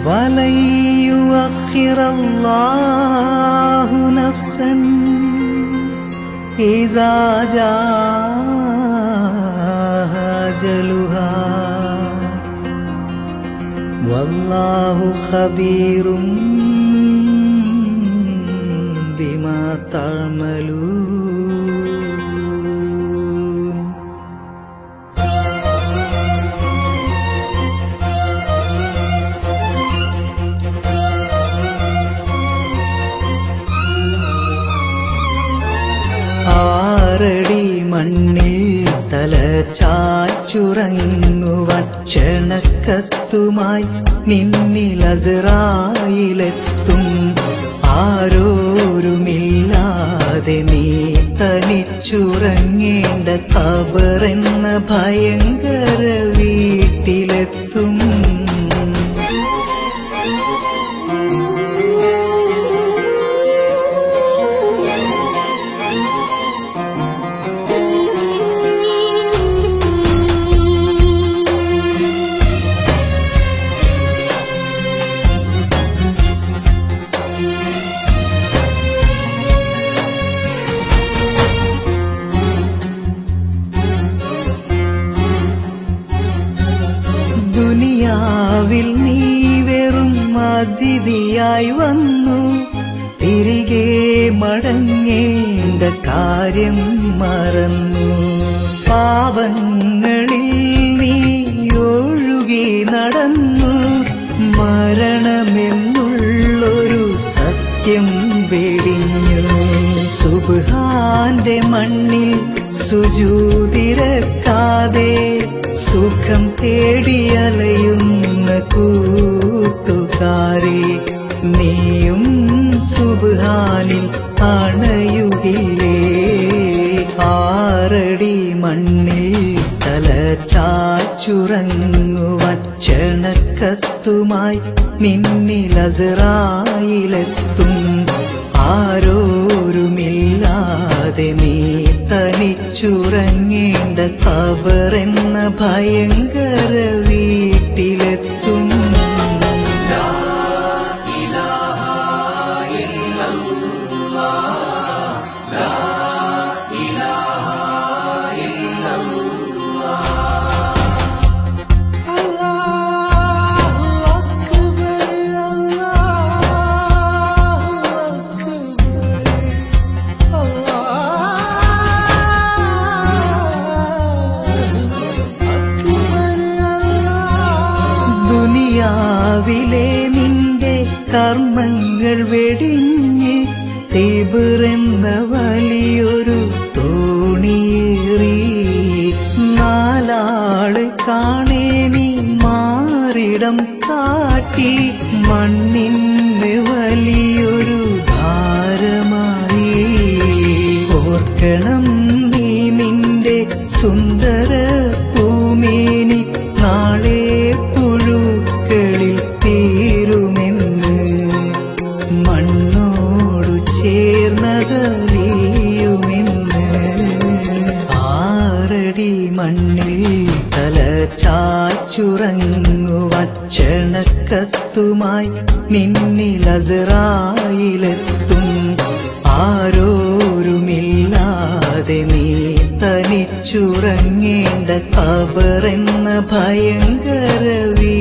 ولن يؤخر الله نفسا إذا جاء أجلها والله خبير بما تعملون ആറടി മണ്ണിൽ തല ചാച്ചുറങ്ങുവാൻ ക്ഷണക്കത്തുമായി നിന്നിൽ അസറായിലെത്തും ആരോരുമില്ലാതെ നീ തനിച്ചുറങ്ങേണ്ട കബറെന്ന ഭയങ്കര വീട്ടിലെത്തും ദുനിയാവിൽ നീ വെറും അതിഥിയായി വന്നു തിരികെ മടങ്ങേണ്ട കാര്യം മറന്നു പാവങ്ങളിൽ നീ ഒഴുകി നടന്നു മരണമെന്നുള്ളൊരു സത്യം വെടിഞ്ഞു സുബാന്റെ മണ്ണിൽ സുജൂതിരക്കാതെ സുഖം തേടിയലയുന്ന കൂട്ടുകാരെ നീയും സുബാനിൽ അണയുകില്ലേ ആറടി മണ്ണിൽ തല ചാച്ചുറങ്ങുവാൻ ക്ഷണക്കത്തുമായി നിന്നിൽ അസറായിലെത്തും ആരോരുമില്ലാതെ നീ തനിച്ചുറങ്ങേണ്ട കബറെന്ന ഭയങ്കര വീട്ടിലെത്തും ദുനിയാവിലെ നിന്റെ കർമ്മങ്ങൾ വെടിഞ്ഞ് തീബിറെന്ന വലിയൊരു തോണിയേറി നാലാള് കാണേണി മാറിടം കാട്ടി മണ്ണിന് വലിയൊരു ഭാരമായി ഓർക്കണം നീ നിന്റെ സുന്ദര ഭൂമിനി നാളെ പുഴുക്കളിൽ തീരുമെന്ന് മണ്ണോടു ചേർന്നതറിയുമെന്ന് ആറടി മണ്ണിൽ തല ചാച്ചുറങ്ങുവാൻ ക്ഷണക്കത്തുമായി നിന്നിൽ അസറായിലെത്തും ആരോരുമില്ലാതെ നീ തനിച്ചുറങ്ങേണ്ട കബറെന്ന ഭയങ്കര വീ